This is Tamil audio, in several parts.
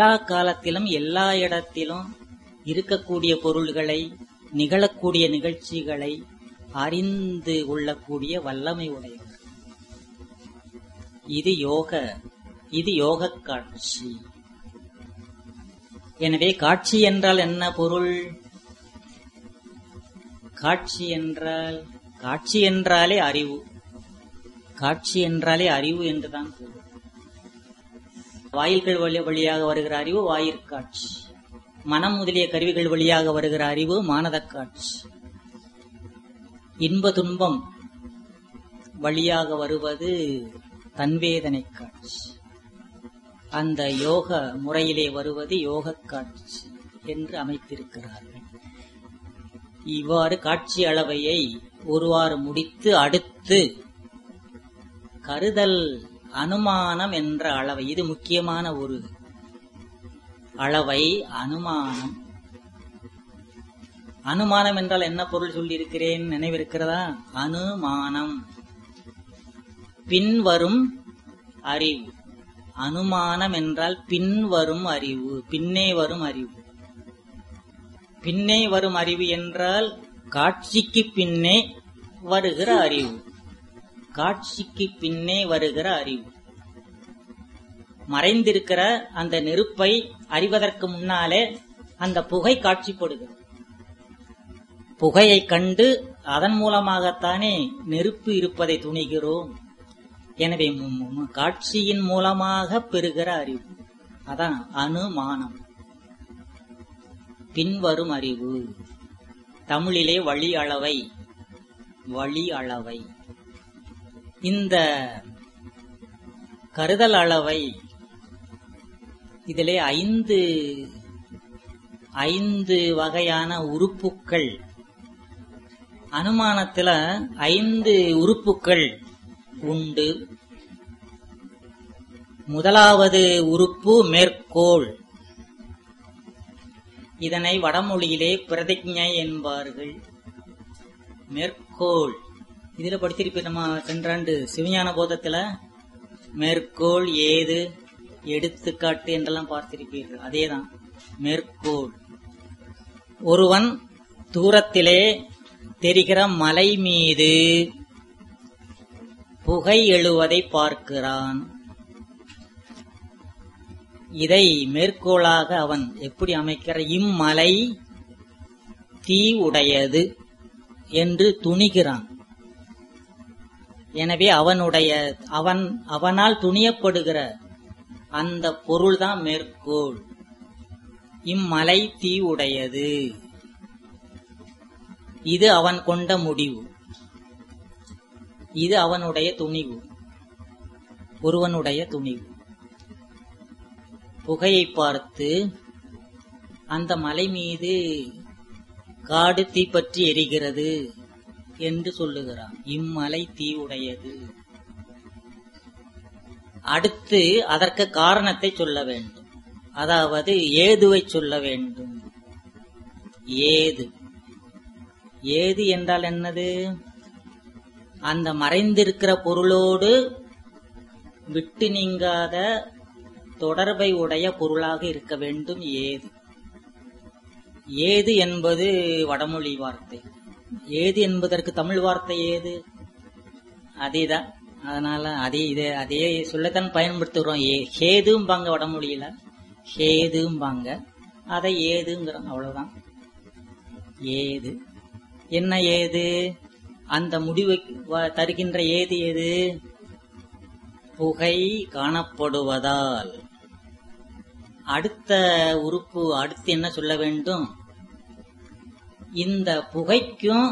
எல்லா காலத்திலும் எல்லா இடத்திலும் இருக்கக்கூடிய பொருள்களை நிகழக்கூடிய நிகழ்ச்சிகளை அறிந்து கொள்ளக்கூடிய வல்லமை உடையவர் இது யோக இது யோக காட்சி எனவே காட்சி என்றால் என்ன பொருள் காட்சி என்றால் காட்சி என்றாலே அறிவு காட்சி என்றாலே அறிவு என்றுதான் பொருள் வாயில்கள் வழி வழியாக வருகிற அறிவு வாயிற்காட்சி மனம் முதலிய கருவிகள் வழியாக வருகிற அறிவு மானதக் காட்சி இன்ப துன்பம் வழியாக வருவது தன்வேதனை காட்சி அந்த யோக முறையிலே வருவது யோக காட்சி என்று அமைத்திருக்கிறார்கள் இவ்வாறு காட்சி அளவையை ஒருவாறு முடித்து அடுத்து கருதல் அனுமானம் என்ற அளவை இது முக்கியமான ஒரு அளவை அனுமானம் அனுமானம் என்றால் என்ன பொருள் சொல்லியிருக்கிறேன் நினைவிருக்கிறதா அனுமானம் பின்வரும் அறிவு அனுமானம் என்றால் பின்வரும் அறிவு பின்னே வரும் அறிவு பின்னே வரும் அறிவு என்றால் காட்சிக்கு பின்னே வருகிற அறிவு காட்சிக்கு பின்னே வருகிற அறிவு மறைந்திருக்கிற அந்த நெருப்பை அறிவதற்கு முன்னாலே அந்த புகை காட்சிப்படுகிறது புகையை கண்டு அதன் மூலமாகத்தானே நெருப்பு இருப்பதை துணிகிறோம் எனவே காட்சியின் மூலமாக பெறுகிற அறிவு அதான் அனுமானம் பின்வரும் அறிவு தமிழிலே வழி அளவை வழி அளவை இந்த கருதல் அளவை இதிலே ஐந்து ஐந்து வகையான உறுப்புக்கள் அனுமானத்துல ஐந்து உறுப்புக்கள் உண்டு முதலாவது உறுப்பு மேற்கோள் இதனை வடமொழியிலே பிரதிஜை என்பார்கள் மேற்கோள் இதுல படிச்சிருப்பீங்க நம்ம சென்றாண்டு சிவஞான போதத்துல மேற்கோள் ஏது எடுத்துக்காட்டு என்றெல்லாம் பார்த்திருப்பீர்கள் அதேதான் மேற்கோள் ஒருவன் தூரத்திலே தெரிகிற மலை மீது புகை எழுவதை பார்க்கிறான் இதை மேற்கோளாக அவன் எப்படி அமைக்கிற இம்மலை தீ உடையது என்று துணிகிறான் எனவே அவனுடைய அவன் அவனால் துணியப்படுகிற அந்த பொருள்தான் மேற்கோள் இம்மலை தீ உடையது இது அவன் கொண்ட முடிவு இது அவனுடைய துணிவு ஒருவனுடைய துணிவு புகையை பார்த்து அந்த மலை மீது காடு தீப்பற்றி எரிகிறது என்று சொல்லுகிறான் இம்மலை தீ உடையது அடுத்து அதற்கு காரணத்தை சொல்ல வேண்டும் அதாவது ஏதுவை சொல்ல வேண்டும் ஏது ஏது என்றால் என்னது அந்த மறைந்திருக்கிற பொருளோடு விட்டு நீங்காத தொடர்பை உடைய பொருளாக இருக்க வேண்டும் ஏது ஏது என்பது வடமொழி வார்த்தை ஏது என்பதற்கு தமிழ் வார்த்தை ஏது அதேதான் அதனால அதே இதே அதே சொல்லத்தான் பயன்படுத்துகிறோம் ஏ ஹேதும்பாங்க வடமொழியில ஹேதும்பாங்க அதை ஏதுங்கிறோம் அவ்வளவுதான் ஏது என்ன ஏது அந்த முடிவை தருகின்ற ஏது ஏது புகை காணப்படுவதால் அடுத்த உறுப்பு அடுத்து என்ன சொல்ல வேண்டும் இந்த புகைக்கும்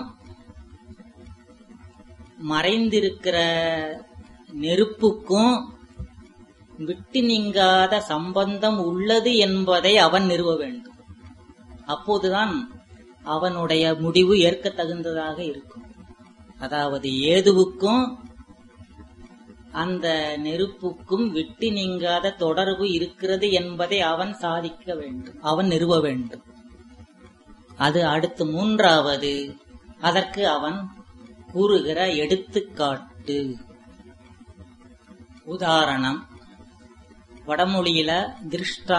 மறைந்திருக்கிற நெருப்புக்கும் விட்டு நீங்காத சம்பந்தம் உள்ளது என்பதை அவன் நிறுவ வேண்டும் அப்போதுதான் அவனுடைய முடிவு ஏற்க தகுந்ததாக இருக்கும் அதாவது ஏதுவுக்கும் அந்த நெருப்புக்கும் விட்டு நீங்காத தொடர்பு இருக்கிறது என்பதை அவன் சாதிக்க வேண்டும் அவன் நிறுவ வேண்டும் அது அடுத்து மூன்றாவது அதற்கு அவன் கூறுகிற எடுத்துக்காட்டு உதாரணம் வடமொழியில திருஷ்டா